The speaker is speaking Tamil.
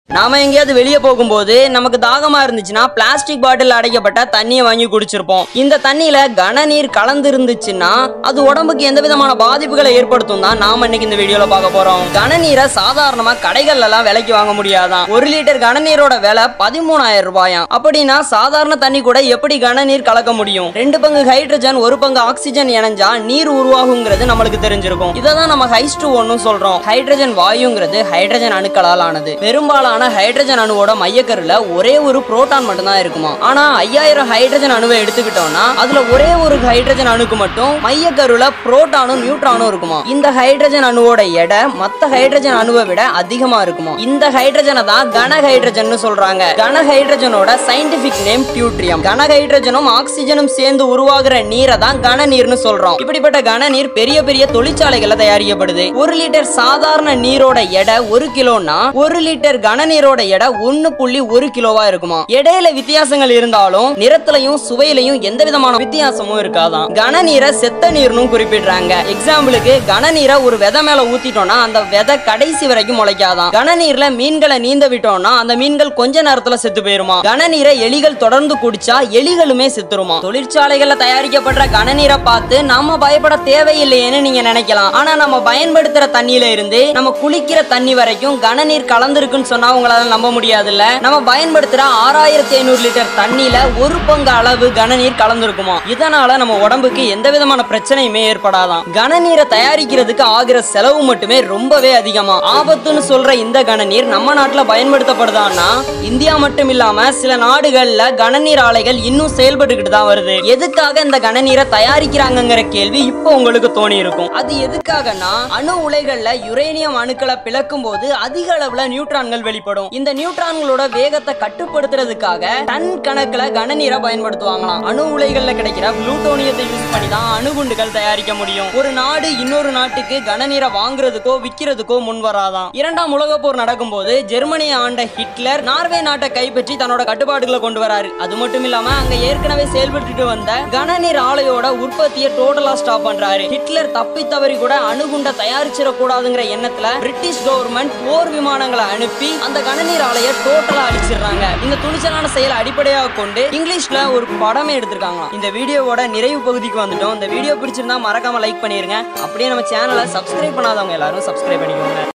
நாம எங்கேயாவது வெளியே போகும்போது நமக்கு தாகமா இருந்துச்சுன்னா பிளாஸ்டிக் பாட்டில் அடைக்கப்பட்ட தண்ணியை வாங்கி குடிச்சிருப்போம் இந்த தண்ணியில கனநீர் கலந்து இருந்துச்சுன்னா அது உடம்புக்கு எந்த விதமான பாதிப்புகளை ஏற்படுத்தும் தான் நாம இன்னைக்கு இந்த வீடியோல பார்க்க போறோம் கனநீரை சாதாரணமா கடைகள்ல எல்லாம் விலைக்கு வாங்க முடியாதான் ஒரு லிட்டர் கனநீரோட விலை பதிமூணாயிரம் ரூபாயாம் அப்படின்னா சாதாரண தண்ணி கூட எப்படி கனநீர் கலக்க முடியும் ரெண்டு பங்கு ஹைட்ரஜன் ஒரு பங்கு ஆக்சிஜன் இணைஞ்சா நீர் உருவாகுங்கிறது நம்மளுக்கு தெரிஞ்சிருக்கும் இதை தான் நம்ம ஹைஸ் டு ஒன்னு சொல்றோம் ஹைட்ரஜன் வாயுங்கிறது ஹைட்ரஜன் அணுக்களால் ஆனது பெரும்பாலான ஹைட்ரஜன் அணுவோட மையக்கருல ஒரே ஒரு புரோட்டான் மட்டும்தான் இருக்குமா ஆனா ஐயாயிரம் ஹைட்ரஜன் அணுவை எடுத்துக்கிட்டோம்னா அதுல ஒரே ஒரு ஹைட்ரஜன் அணுக்கு மட்டும் மையக்கருல புரோட்டானும் நியூட்ரானும் இருக்குமா இந்த ஹைட்ரஜன் அணுவோட எடை மத்த ஹைட்ரஜன் அணுவை விட அதிகமா இருக்குமா இந்த ஹைட்ரஜனை தான் கன ஹைட்ரஜன் சொல்றாங்க கன ஹைட்ரஜனோட சயின்டிபிக் நேம் டியூட்ரியம் கன ஹைட்ரஜனும் ஆக்சிஜனும் சேர்ந்து உருவாகுற நீரை தான் கன நீர்னு சொல்றோம் இப்படிப்பட்ட கன நீர் பெரிய பெரிய தொழிற்சாலைகள்ல தயாரிக்கப்படுது ஒரு லிட்டர் சாதாரண நீரோட எடை ஒரு கிலோனா ஒரு லிட்டர் கன நீரோட எடை ஒன்னு புள்ளி ஒரு கிலோவா இருக்குமா இடையில வித்தியாசங்கள் இருந்தாலும் நிறத்திலையும் சுவையிலையும் எந்த விதமான வித்தியாசமும் இருக்காதாம் கன நீரை செத்த நீர்னு குறிப்பிடுறாங்க எக்ஸாம்பிளுக்கு கன நீரை ஒரு விதை மேல ஊத்திட்டோம்னா அந்த விதை கடைசி வரைக்கும் முளைக்காதான் கன நீர்ல மீன்களை நீந்த விட்டோம்னா அந்த மீன்கள் கொஞ்ச நேரத்துல செத்து போயிருமா கன நீரை எலிகள் தொடர்ந்து குடிச்சா எலிகளுமே செத்துருமா தொழிற்சாலைகள்ல தயாரிக்கப்படுற கன நீரை பார்த்து நாம பயப்பட தேவையில்லையேன்னு நீங்க நினைக்கலாம் ஆனா நம்ம பயன்படுத்துற தண்ணியில இருந்து நம்ம குளிக்கிற தண்ணி வரைக்கும் கன நீர் கலந்துருக்குன்னு சொன்னா உங்களால நம்ப முடியாதுல்ல நம்ம பயன்படுத்துற ஆறாயிரத்தி ஐநூறு லிட்டர் தண்ணியில ஒரு பங்கு அளவு கனநீர் கலந்துருக்குமா இதனால நம்ம உடம்புக்கு எந்த விதமான பிரச்சனையுமே ஏற்படாதாம் கனநீரை தயாரிக்கிறதுக்கு ஆகிற செலவு மட்டுமே ரொம்பவே அதிகமா ஆபத்துன்னு சொல்ற இந்த கனநீர் நம்ம நாட்டுல பயன்படுத்தப்படுதான்னா இந்தியா மட்டும் இல்லாம சில நாடுகள்ல கனநீர் ஆலைகள் இன்னும் செயல்பட்டுக்கிட்டு தான் வருது எதுக்காக இந்த கனநீரை தயாரிக்கிறாங்கங்கிற கேள்வி இப்போ உங்களுக்கு தோணி இருக்கும் அது எதுக்காகனா அணு உலைகள்ல யுரேனியம் அணுக்களை பிளக்கும் போது அதிக அளவுல நியூட்ரான்கள் வெளிப்படும் இந்த நியூட்ரான்களோட வேகத்தை கட்டுப்படுத்துறதுக்காக டன் கணக்குல கனநீரை பயன்படுத்துவாங்களாம் அணு உலைகள்ல கிடைக்கிற புளூட்டோனியத்தை யூஸ் பண்ணி தான் அணுகுண்டுகள் தயாரிக்க முடியும் ஒரு நாடு இன்னொரு நாட்டுக்கு கனநீரை வாங்குறதுக்கோ விக்கிறதுக்கோ முன் வராதாம் இரண்டாம் உலக போர் நடக்கும்போது ஜெர்மனியை ஆண்ட ஹிட்லர் நார்வே நாட்டை கைப்பற்றி தன்னோட கட்டுப்பாடுகளை கொண்டு வராரு அது மட்டும் இல்லாம அங்க ஏற்கனவே செயல்பட்டு வந்த கனநீர் ஆலையோட உற்பத்தியை டோட்டலா ஸ்டாப் பண்றாரு ஹிட்லர் தப்பி தவறி கூட அணுகுண்டை தயாரிச்சிடக்கூடாதுங்கிற எண்ணத்துல பிரிட்டிஷ் கவர்மெண்ட் போர் விமானங்களை அனுப்பி அந்த கனநீர் ஆலையை டோட்டலா அழிச்சிடுறாங்க இந்த துணிச்சலான செயலை அடிப்படையாக கொண்டு இங்கிலீஷ்ல ஒரு படமே எடுத்திருக்காங்க இந்த வீடியோவோட நிறைவு பகுதிக்கு வந்துட்டோம் இந்த வீடியோ பிடிச்சிருந்தா மறக்காம லைக் பண்ணிருங்க அப்படியே நம்ம சேனலை சப்ஸ்கிரைப் பண்ணாதவங்க எல்லாரும் சப்ஸ்கிரைப் பண்ணிக்கோங்க